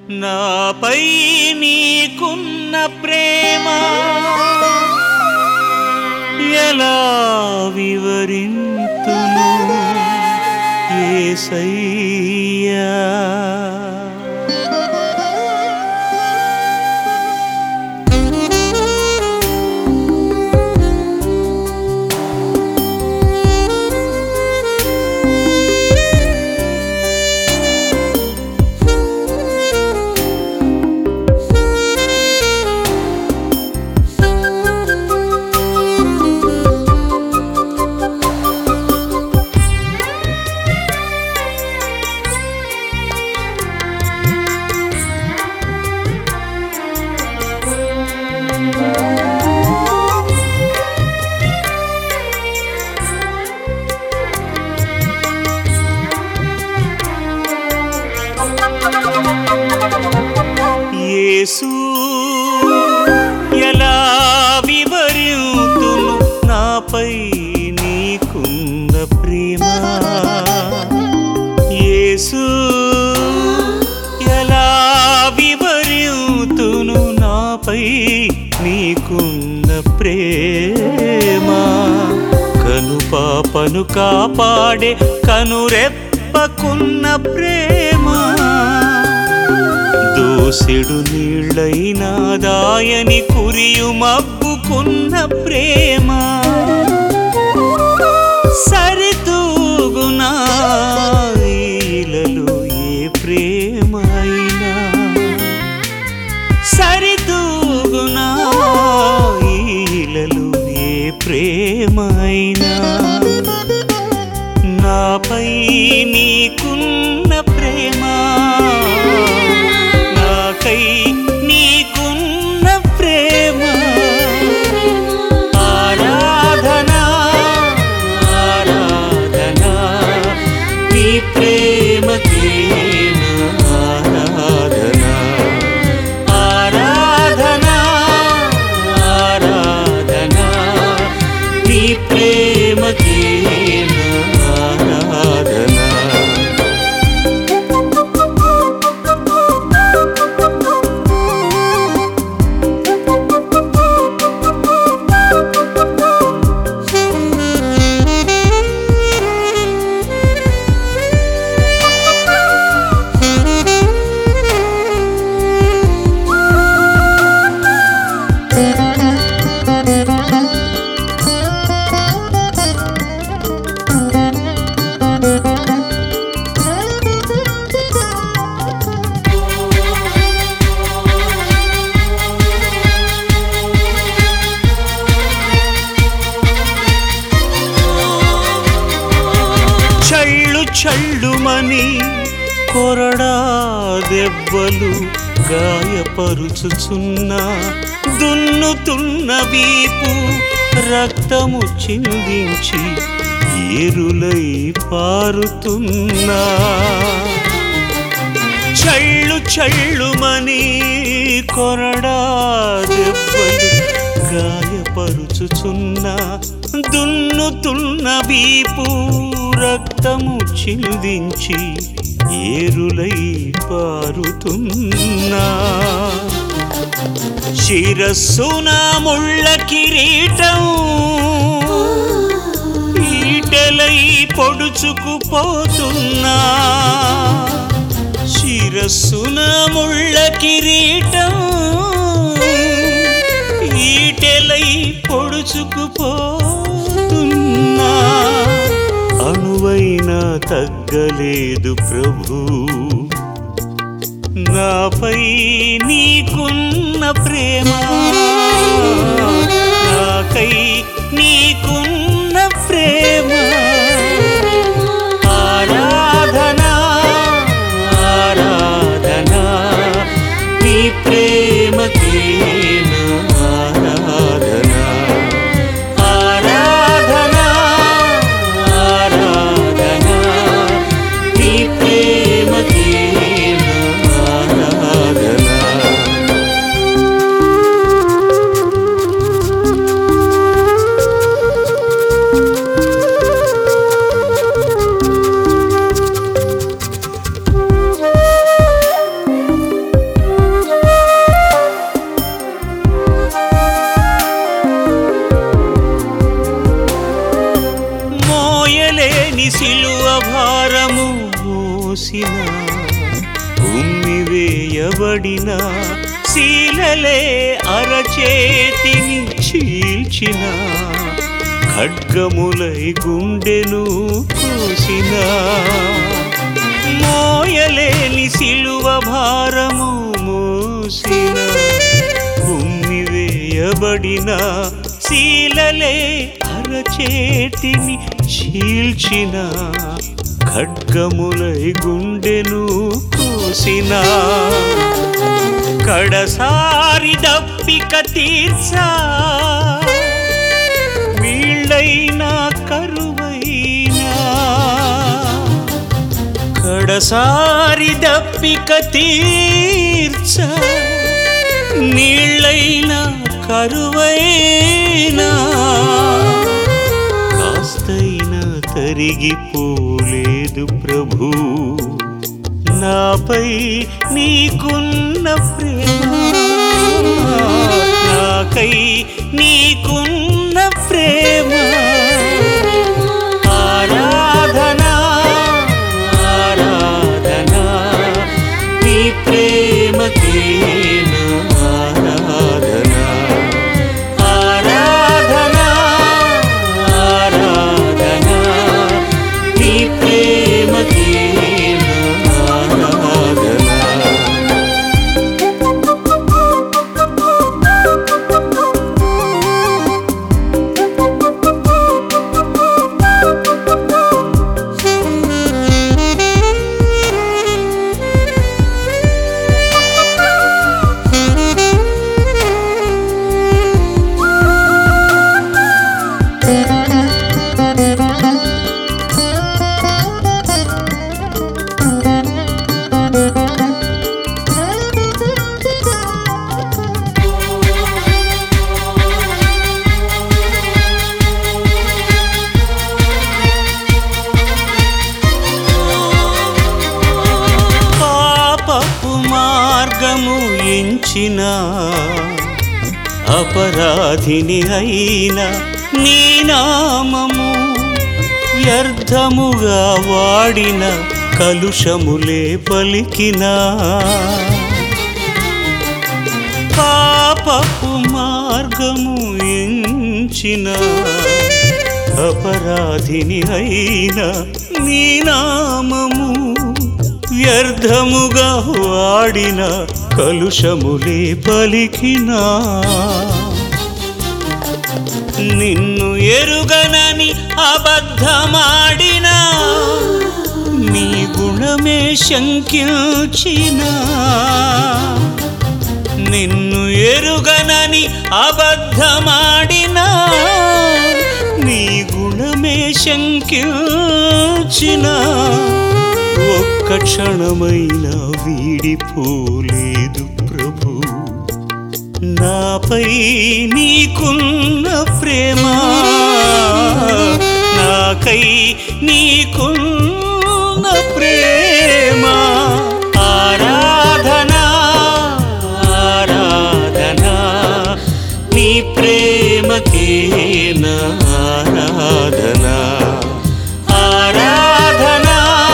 నాపై నీకున్న ప్రేమ ఎలా వివరింతును ఏసయ్యా యేసు ఎలా వివరింతును నాపై నీకున్న ప్రేమ యేసు ఎలా వివరింతును నాపై నీకున్న ప్రేమ కను పాపను కాపాడే కనురెప్పకున్న ప్రేమ దోసెడు నీళ్ళైనా దాయని కురియు మబ్బుకున్న ప్రేమ సరితూగునా ఈలలో ఏ ప్రేమ అయినా సరితూగునా ఈలలో ఏ ప్రేమ అయినా నాపై నీకున్న ప్రేమ నాకై నీకున్న ప్రేమ ఆరాధన ఆరాధన నీ ప్రేమకే నా ఆరాధన ఆరాధన ఆరాధన నీ ప్రేమకే నా ఆరాధన చళ్ళు చళ్ళుమని కొరడా దెబ్బలు గాయపరుచుచున్న దున్నుతున్న వీపు రక్తము చిందించి ఏరులై పారుతున్నా చళ్ళు చళ్ళుమని కొరడా దెబ్బలు గాయపరుచుచున్న దున్నుతున్న వీపు రక్తము చిందించి ఏరులై పారుతున్నా శిరస్సున ముళ్ళ కిరీటం ఈటెలై పొడుచుకుపోతున్నా శిరస్సున ముళ్ళ కిరీటం ఈటెలై పొడుచుకుపోతున్నా అణువైనా తగ్గలేదు ప్రభు నాపై నీకున్న ప్రేమ నాకై నీకున్న ప్రేమ ఆరాధన ఆరాధన నీ ప్రేమకే నా ఆరాధన ఆరాధన ఆరాధన నీ ప్రేమకే నా ఆరాధన వేయబడిన శీలలే అరచేతిని చీల్చిన ఖడ్గములై గుండెను కోసిన మోయలేని సిలువ భారము మోసిన ఉమ్మి వేయబడిన శీలలే అరచేతిని చీల్చిన ఖడ్గములై గుండెను కోసిన కడసారి దప్పిక తీర్చా వీళ్ళైనా కరువైనా కడసారి దప్పిక తీర్చ నీళ్ళైనా కరువైనా కాస్తైనా తరిగిపోలేదు ప్రభు నాపై నీకున్న ప్రేమ నాకై నీకున్న ప్రేమ ఆరాధనా ఆరాధనా నీ ప్రేమకే నా ఆరాధనా ఆరాధనా ఆరాధనా నీ ప్రేమకే నా ఆరాధనా పాపపు మార్గము ఎంచిన అపరాధిని అయిన నీ నామము వ్యర్థముగా వాడిన కలుషములే పలికిన పాపపు మార్గము ఎంచిన అపరాధిని అయిన నీ నామము వ్యర్థముగా వాడిన కలుషములే పలికినా నిన్ను ఎరుగనని అబద్ధమాడిన నీ గుణమే శంకించిన నిన్ను ఎరుగనని అబద్ధమాడిన నీ గుణమే శంకించిన ఒక్క క్షణమైన వీడిపోలేదు ప్రభు నాపై నీకున్న ప్రేమ నాకై నీకున్న ప్రేమ ఆరాధనా ఆరాధనా నీ ప్రేమకే నా ఆరాధనా ఆరాధనా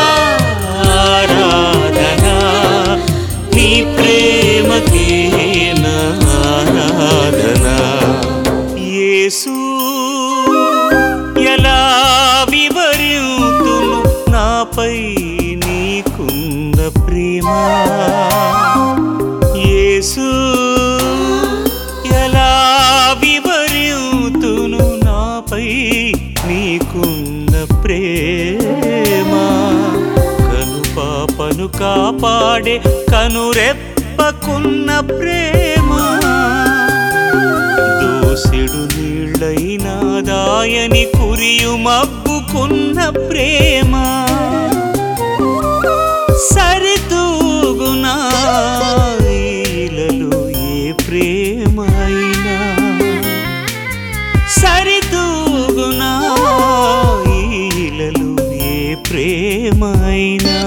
ఆరాధనా నీ ప్రేమకే నా ఆరాధనా యేసు ఎలా వివరింతును నాపై నీకున్న ప్రేమ యేసు ఎలా వివరింతును నాపై నీకున్న ప్రేమ కను పాపను కాపాడే కనురెప్పకున్న ప్రేమ దోసెడు నీళ్ళైనా దాయని కురియు మబ్బుకున్న ప్రేమ సరితూగునా ఈలలో ఏ ప్రేమ అయినా సరితూగునా ఈలలో ఏ ప్రేమ అయినా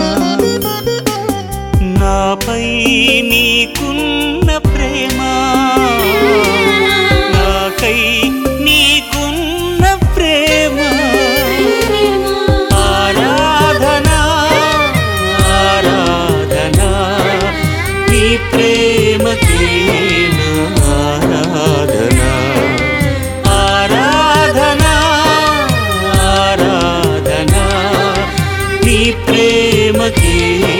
నాపై నీకున్న ప్రేమ నాకై నీకున్న ప్రేమ ఆరాధనా ఆరాధనా నీ కొరకే